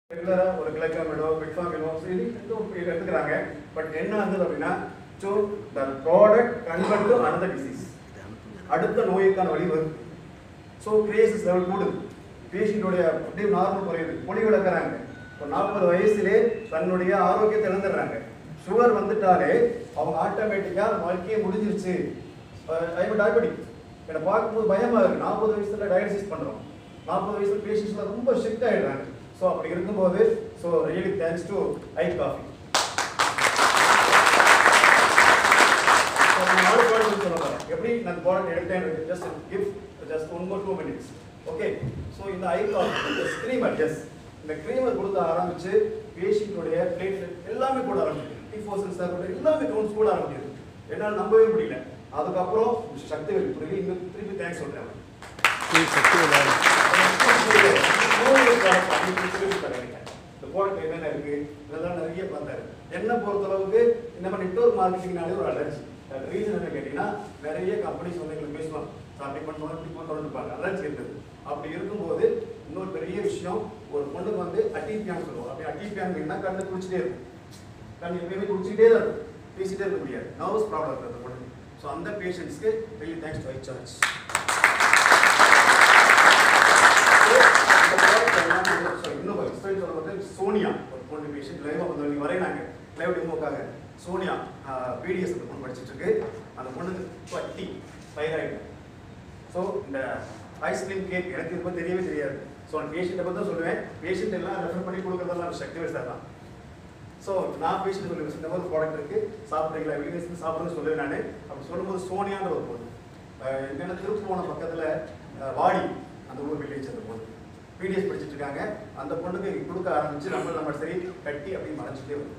ரெகுலரா ஒரு கிளைக்காமிடோ பிட்ஃபாமினோ இது இதுவும் இது எடுத்துக்கிறாங்க பட் என்ன ஆகுது அப்படின்னா so the product convert to another disease அடுத்த நோய்க்கான வழி வருது ஸோ கிரேசஸ் லெவல் கூடுது பேஷண்ட்டுடைய அப்படியே நார்மல் குறையுது பொலி விளக்குறாங்க இப்போ நாற்பது வயசுலே தன்னுடைய ஆரோக்கியத்தை இழந்துடுறாங்க சுகர் வந்துட்டாலே அவங்க ஆட்டோமேட்டிக்காக வாழ்க்கையே முடிஞ்சிருச்சு ஐம் டயபெட்டிக் என்னை பார்க்கும்போது பயமா இருக்கு நாற்பது வயசுல டயாலிசிஸ் பண்றோம் நாற்பது வயசுல பேஷண்ட்ஸ்லாம் ரொம்ப ஷிஃப்ட் ஆயிடுறாங்க ஸோ அப்படி இருக்கும்போது so really thanks to I coffee நாலு ப்ராடக்ட் சொல்ல போறேன் எப்படி நான் ப்ராடக்ட் எடுத்தேன் just give just one more two minutes okay so இந்த ஐ காஃபி ஸ்க்ரீமர் எஸ் இந்த க்ரீமர் கொடுக்க ஆரம்பிச்சு பேஷண்ட்டுடைய பிளேட்லெட் எல்லாமே கூட ஆரம்பிக்குது டிஃபோசன்ஸ் எல்லாமே கவுண்ட்ஸ் கூட ஆரம்பிக்குது என்னால் நம்பவே முடியல அதுக்கப்புறம் சக்தி வெளி புரியல இன்னும் திருப்பி தேங்க்ஸ் சொல்றேன் இந்த ப்ராடக்ட் என்னென்ன இருக்கு இதெல்லாம் நிறைய பார்த்தாரு என்ன பொறுத்தளவுக்கு இந்த மாதிரி நெட்ஒர்க் மார்க்கெட்டிங்னாலே ஒரு அலர்ஜி ரீசன் என்ன கேட்டீங்கன்னா நிறைய கம்பெனிஸ் வந்து எங்களுக்கு பேசுவாங்க அப்படி பண்ணுவோம் இப்படி பண்ணுவோம் இருப்பாங்க அலர்ஜி இருக்குது அப்படி இருக்கும்போது இன்னொரு பெரிய விஷயம் ஒரு பொண்ணுக்கு வந்து அட்டிபியான்னு சொல்லுவோம் அப்படி அட்டிபியான் என்ன கண்ணு குடிச்சிட்டே இருக்கும் கண்ணு எப்பயுமே குடிச்சிட்டே தான் இருக்கும் பேசிட்டே இருக்க முடியாது நர்வஸ் ப்ராப்ளம் இருக்குது அந்த பொண்ணுக்கு ஸோ அந்த பேஷண்ட்ஸ்க்கு really thanks to I charge இன்னும் எக்ஸ்பிளைன் சொல்ல வந்து சோனியா ஒரு பொண்ணு பேஷண்ட் லைவ் வந்து நீங்க வரையினாங்க லைவ் டெமோக்காக சோனியா பிடிஎஸ் அந்த பொண்ணு படிச்சிட்டு இருக்கு அந்த பொண்ணுக்கு பட்டி தைராய்டு ஸோ இந்த ஐஸ்கிரீம் கேக் எனக்கு இது பத்தி தெரியவே தெரியாது ஸோ அந்த பேஷண்ட்டை பற்றி தான் சொல்லுவேன் பேஷண்ட் எல்லாம் ரெஃபர் பண்ணி கொடுக்குறதெல்லாம் சக்தி சார் தான் ஸோ நான் பேஷண்ட் சொல்லி இந்த மாதிரி ப்ராடக்ட் இருக்கு சாப்பிட்றீங்களா வீடியோஸ் சாப்பிட்றேன்னு சொல்லுவேன் நான் அப்படி சொல்லும்போது சோனியான்ற ஒரு பொண்ணு அஹ் என்னென்ன திருப்புவனம் பக்கத்தில் வாடி அந்த ஊர் வில்லேஜ் அந்த பொண்ணு பிடிஎஸ் படிச்சுட்டு இருக்காங்க அந்த பொண்ணுக்கு கொடுக்க ஆரம்பிச்சு நம்ம நம்ம சரி கட்டி அப்படி மறைச்சிட்டே வரும்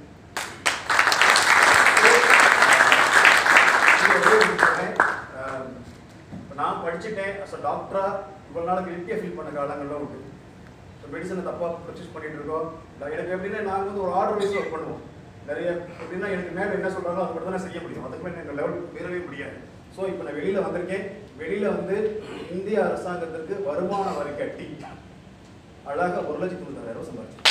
நான் படிச்சுட்டேன் அஸ் அ டாக்டரா இவ்வளவு நாள் கில்ட்டியாக ஃபீல் பண்ண காலங்கள்லாம் உண்டு மெடிசனை தப்பாக பர்ச்சேஸ் பண்ணிட்டு இருக்கோம் இல்ல எனக்கு எப்படின்னா நாங்கள் வந்து ஒரு ஆர்டர் வைஸ் ஒர்க் பண்ணுவோம் நிறைய எப்படின்னா எனக்கு மேலே என்ன சொல்றாங்களோ அது மட்டும் தான் செய்ய முடியும் அதுக்கு மேலே எங்கள் லெவல் மீறவே முடியாது ஸோ இப்போ நான் வெளியில வந்திருக்கேன் வெளியில வந்து இந்திய அரசாங்கத்திற்கு வருமான வரி கட்டி அழகா ஒரு லட்சத்தி தொண்ணூத்தாயிரம் சம்பாதிச்சேன்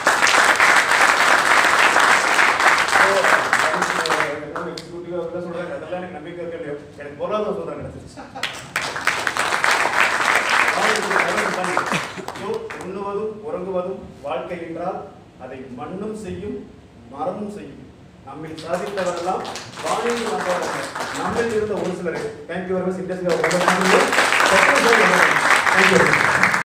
எக்ஸிக்யூட்டிவ் அப்படிலாம் சொல்றாங்க அதெல்லாம் எனக்கு நம்பிக்கை இருக்கு இல்லையோ எனக்கு பொருளாதார சொல்றாங்க கிடைச்சிருச்சு So, உண்ணுவதும் உறங்குவதும் வாழ்க்கை என்றால் அதை மண்ணும் செய்யும் மரமும் செய்யும் நம்மில் சாதித்தவரெல்லாம் வானில் வந்தவர்கள் நம்மில் இருந்த ஒரு சிலரை thank you very much industry thank you